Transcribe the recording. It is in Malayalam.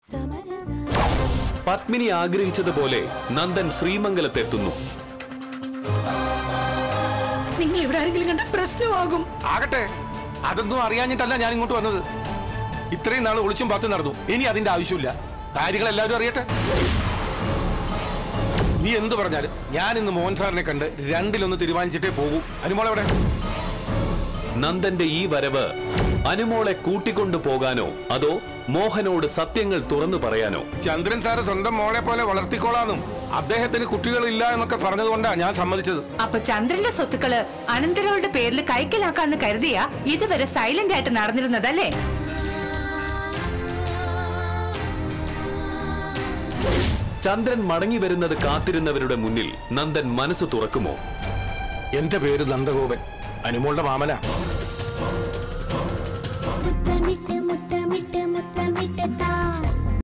പത്മിനി ആഗ്രഹിച്ചതുപോലെ നന്ദൻ ശ്രീമംഗലത്തെത്തുന്നു നിങ്ങൾ ഇവിടെ ആരെങ്കിലും കണ്ട പ്രശ്നമാകും ആകട്ടെ അതൊന്നും അറിയാഞ്ഞിട്ടല്ല ഞാൻ ഇങ്ങോട്ട് വന്നത് ഇത്രയും നാൾ ഒളിച്ചും പത്തും നടന്നു ഇനി അതിന്റെ ആവശ്യമില്ല കാര്യങ്ങൾ എല്ലാവരും അറിയട്ടെ നീ എന്ത് പറഞ്ഞാലും ഞാൻ ഇന്ന് മോഹൻ സാറിനെ കണ്ട് രണ്ടിലൊന്ന് തീരുമാനിച്ചിട്ടേ പോകൂ അനുമോളെവിടെ നന്ദന്റെ ഈ വരവ് അനുമോളെ കൂട്ടിക്കൊണ്ടു പോകാനോ അതോ മോഹനോട് സത്യങ്ങൾ തുറന്നു പറയാനോ ചന്ദ്രൻ സാറ് സ്വന്തം മോളെ പോലെ വളർത്തിക്കോളാന്നും അദ്ദേഹത്തിന് കുട്ടികളില്ല എന്നൊക്കെ പറഞ്ഞതുകൊണ്ടാണ് ഞാൻ സമ്മതിച്ചത് അപ്പൊ ചന്ദ്രന്റെ സ്വത്തുക്കള് അനന്തരവളുടെ പേരിൽ കൈക്കലാക്കാന്ന് കരുതിയാ ഇതുവരെ സൈലന്റ് ആയിട്ട് നടന്നിരുന്നതല്ലേ ചന്ദ്രൻ മടങ്ങി വരുന്നത് കാത്തിരുന്നവരുടെ മുന്നിൽ നന്ദൻ മനസ്സ് തുറക്കുമോ എന്റെ പേര് നന്ദഗോപൻ അനുമോളുടെ മാമന